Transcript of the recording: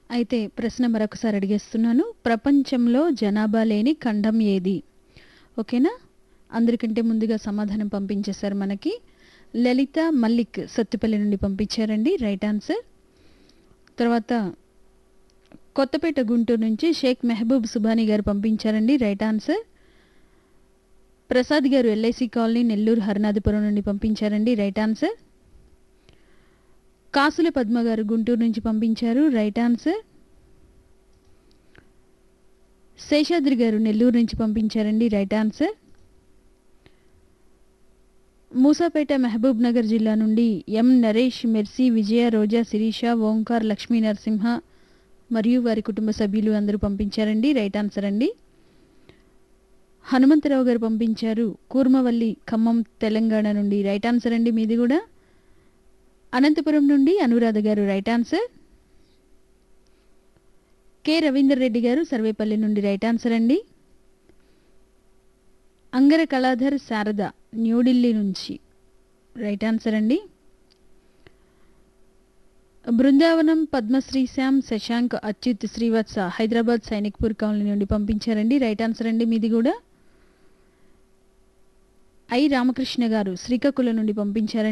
అయితే ప్రశ్న మరొకసారి అడిగేస్తున్నాను ప్రపంచంలో జనాభా లేని ఖండం ఏది ఓకేనా అందరికంటే ముందుగా సమాధానం పంపించేశారు మనకి లలిత మల్లిక్ సత్తుపల్లి నుండి పంపించారండి రైట్ ఆన్సర్ తర్వాత కొత్తపేట గుంటూరు నుంచి షేక్ మెహబూబ్ సుబానీ గారు పంపించారండి రైట్ ఆన్సర్ ప్రసాద్ గారు ఎల్ఐసి కాలనీ నెల్లూరు హరినాథపురం నుండి పంపించారండి రైట్ ఆన్సర్ కాసుల పద్మ గారు గుంటూరు నుంచి పంపించారు రైట్ ఆన్సర్ శేషాద్రి గారు నెల్లూరు నుంచి పంపించారండి రైట్ ఆన్సర్ మూసాపేట మహబూబ్ నగర్ జిల్లా నుండి ఎం నరేష్ మెర్సీ విజయ రోజా శిరీష ఓంకార్ లక్ష్మీ నరసింహ మరియు వారి కుటుంబ సభ్యులు అందరూ పంపించారండి రైట్ ఆన్సర్ అండి హనుమంతరావు గారు పంపించారు కూర్మవల్లి ఖమ్మం తెలంగాణ నుండి రైట్ ఆన్సర్ అండి మీది కూడా అనంతపురం నుండి Anuradha garu right answer K Ravinder Reddy garu Sarvepalli నుండి రైట్ ఆన్సర్ అండి అంగర కళాధర్ శారద న్యూఢిల్లీ నుంచి రైట్ ఆన్సర్ అండి బృందావనం పద్మశ్రీ శ్యామ్ శశాంక్ అచ్యుత్ శ్రీవత్స హైదరాబాద్ సైనిక్పూర్ కాలనీ నుండి పంపించారండి రైట్ ఆన్సర్ అండి మీది కూడా ఐ రామకృష్ణ గారు శ్రీకాకుళం నుండి పంపించారండి